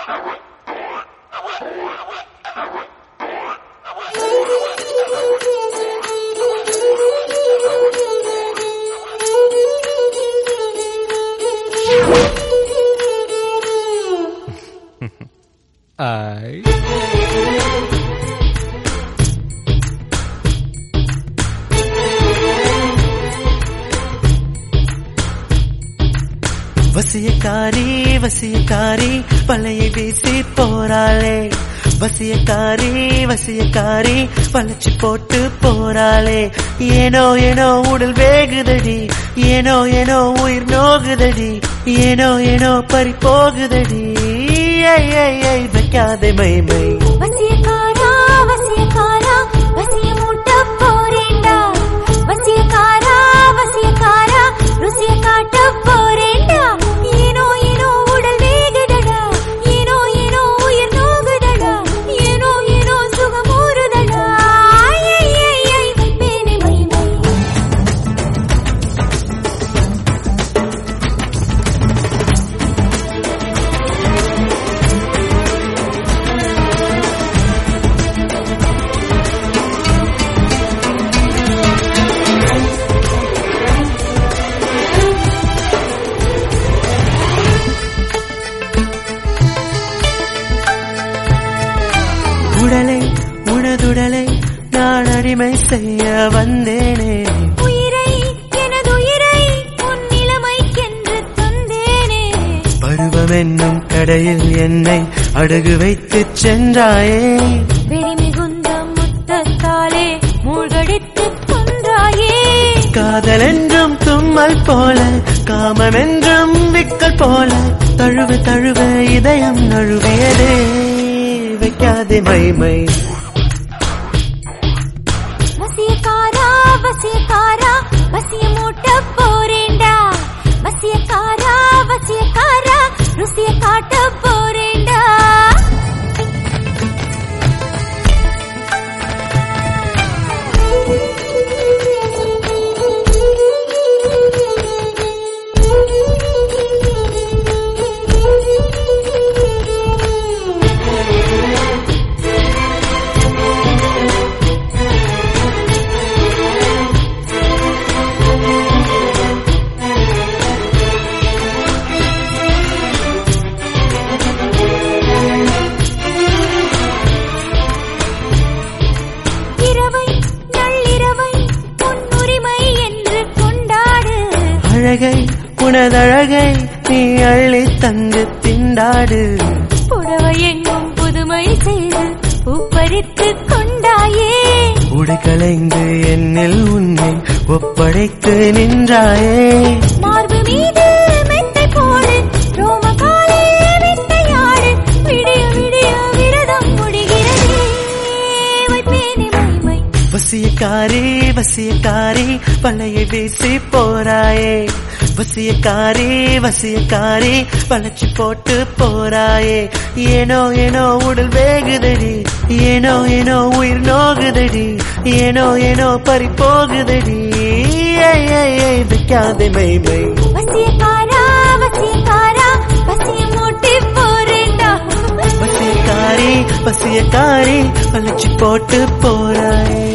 I. வசியக்காரி வசியக்காரி வலையை வீசி போறாளே வசியக்காரி வசியக்காரி வளைச்சு போட்டு போறாளே ஏனோ ஏனோ உடல் வேகுதடி ஏனோ ஏனோ உயிர் நோகுதடி ஏனோ ஏனோ பறி போகுதடி ஐ, ஐ, ஐ, வைக்காதே மை மை வசியக்காரா வசியக்காரா வசியமூட்ட போறேன்டா வசியக்காரா வசியக்காரா ருசிய காட்ட போறேன்டா ஏனோ ஏனோ உடல் வேகுதடா ஏனோ ஏனோ உயிர் நோகுதடா ஏனோ ஏனோ சுகம் ஊறுதடா ஐ, ஐ, ஐ, ஐ, வைப்பேனே மை மை உடலை உனதுடலை நான் அடிமை செய்ய வந்தேனே உயிரை எனது உயிரை உன் நிலைமைக்கென்று தந்தேனே பருவம் என்னும் கடையில் என்னை அடகு வைத்து சென்றாயே வெறி மிகுந்த முத்தத்தாலே மூழ்கடித்துக் கொன்றாயே காதல் என்றும் தும்மல் போல காமம் என்றும் விக்கல் போல தழுவ தழுவ இதயம் நழுவியதே வைக்காதே மை மை வசியக்காரா வசியக்காரா வசிய மூட்ட போறேன்டா வசியக்காரா வசியக்காரா ருசிய காட்ட போறேன்டா இரவை நள்ளிரவை உன் உரிமை என்று கொண்டாடு அழகை உனதழகை நீ அள்ளி தந்து திண்டாடு புடவை எங்கும் புதுமை செய்து பூப்பறித்து கொண்டாயே உடை கலைந்து என்னில் உன்னை ஒப்படைத்து நின்றாயே மார்பு மீது மெத்தை போடு ரோம காலே வித்தையாடு விடிய விடிய விரதம் முடிகிறதே வைப்பேனே மைமை வசியக்காரி வசியக்காரி வலையை வீசி போறாயே வசியக்காரி வசியக்காரி வளைச்சு போட்டு போறாயே ஏனோ ஏனோ உடல் வேகுதடி ஏனோ ஏனோ உயிர் நோகுதடி ஏனோ ஏனோ பறி போகுதடி ஐ, ஐ, ஐ, வைக்காதே மை மை வசியக்காரா வசியக்காரா வசிய மூட்டி போறேன்டா வசியக்காரி வசியக்காரி வளைச்சு போட்டு போறாயே